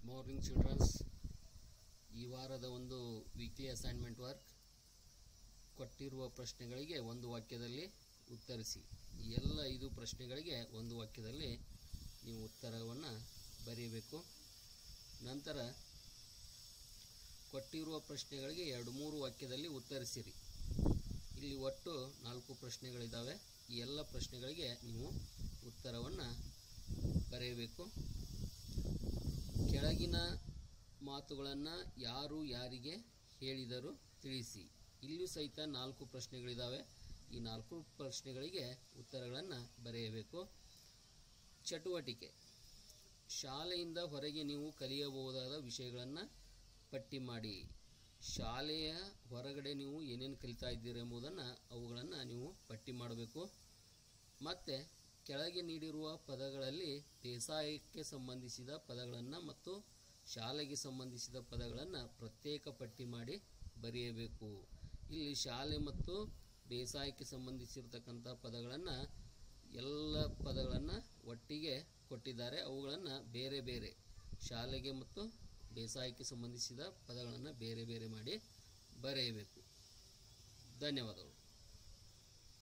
morning children's ಈ ವಾರದ ಒಂದು ವೀಕ್ಲಿ ಅಸೈನ್ಮೆಂಟ್ ವರ್ಕ್ ಕೊಟ್ಟಿರುವ ಪ್ರಶ್ನೆಗಳಿಗೆ ಒಂದು ವಾಕ್ಯದಲ್ಲಿ ಉತ್ತರಿಸಿ ಈ ಎಲ್ಲ ಐದು ಪ್ರಶ್ನೆಗಳಿಗೆ ಒಂದು ವಾಕ್ಯದಲ್ಲಿ ನೀವು ಉತ್ತರವನ್ನು ಬರೆಯಬೇಕು ನಂತರ ಕೊಟ್ಟಿರುವ ಪ್ರಶ್ನೆಗಳಿಗೆ ಎರಡು ಮೂರು ವಾಕ್ಯದಲ್ಲಿ ಉತ್ತರಿಸಿರಿ ಇಲ್ಲಿ ಒಟ್ಟು ನಾಲ್ಕು ಪ್ರಶ್ನೆಗಳಿದ್ದಾವೆ ಈ ಎಲ್ಲ ಪ್ರಶ್ನೆಗಳಿಗೆ ನೀವು ಉತ್ತರವನ್ನು ಬರೆಯಬೇಕು ಕೆಳಗಿನ ಮಾತುಗಳನ್ನು ಯಾರು ಯಾರಿಗೆ ಹೇಳಿದರು ತಿಳಿಸಿ ಇಲ್ಲೂ ಸಹಿತ ನಾಲ್ಕು ಪ್ರಶ್ನೆಗಳಿದ್ದಾವೆ ಈ ನಾಲ್ಕು ಪ್ರಶ್ನೆಗಳಿಗೆ ಉತ್ತರಗಳನ್ನು ಬರೆಯಬೇಕು ಚಟುವಟಿಕೆ ಶಾಲೆಯಿಂದ ಹೊರಗೆ ನೀವು ಕಲಿಯಬಹುದಾದ ವಿಷಯಗಳನ್ನು ಪಟ್ಟಿ ಮಾಡಿ ಶಾಲೆಯ ಹೊರಗಡೆ ನೀವು ಏನೇನು ಕಲಿತಾ ಇದ್ದೀರಿ ಎಂಬುದನ್ನು ಅವುಗಳನ್ನು ನೀವು ಪಟ್ಟಿ ಮಾಡಬೇಕು ಮತ್ತು ಕೆಳಗೆ ನೀಡಿರುವ ಪದಗಳಲ್ಲಿ ಬೇಸಾಯಕ್ಕೆ ಸಂಬಂಧಿಸಿದ ಪದಗಳನ್ನು ಮತ್ತು ಶಾಲೆಗೆ ಸಂಬಂಧಿಸಿದ ಪದಗಳನ್ನು ಪ್ರತ್ಯೇಕ ಪಟ್ಟಿ ಮಾಡಿ ಬರೆಯಬೇಕು ಇಲ್ಲಿ ಶಾಲೆ ಮತ್ತು ಬೇಸಾಯಕ್ಕೆ ಸಂಬಂಧಿಸಿರ್ತಕ್ಕಂಥ ಪದಗಳನ್ನು ಎಲ್ಲ ಪದಗಳನ್ನು ಒಟ್ಟಿಗೆ ಕೊಟ್ಟಿದ್ದಾರೆ ಅವುಗಳನ್ನು ಬೇರೆ ಬೇರೆ ಶಾಲೆಗೆ ಮತ್ತು ಬೇಸಾಯಕ್ಕೆ ಸಂಬಂಧಿಸಿದ ಪದಗಳನ್ನು ಬೇರೆ ಬೇರೆ ಮಾಡಿ ಬರೆಯಬೇಕು ಧನ್ಯವಾದಗಳು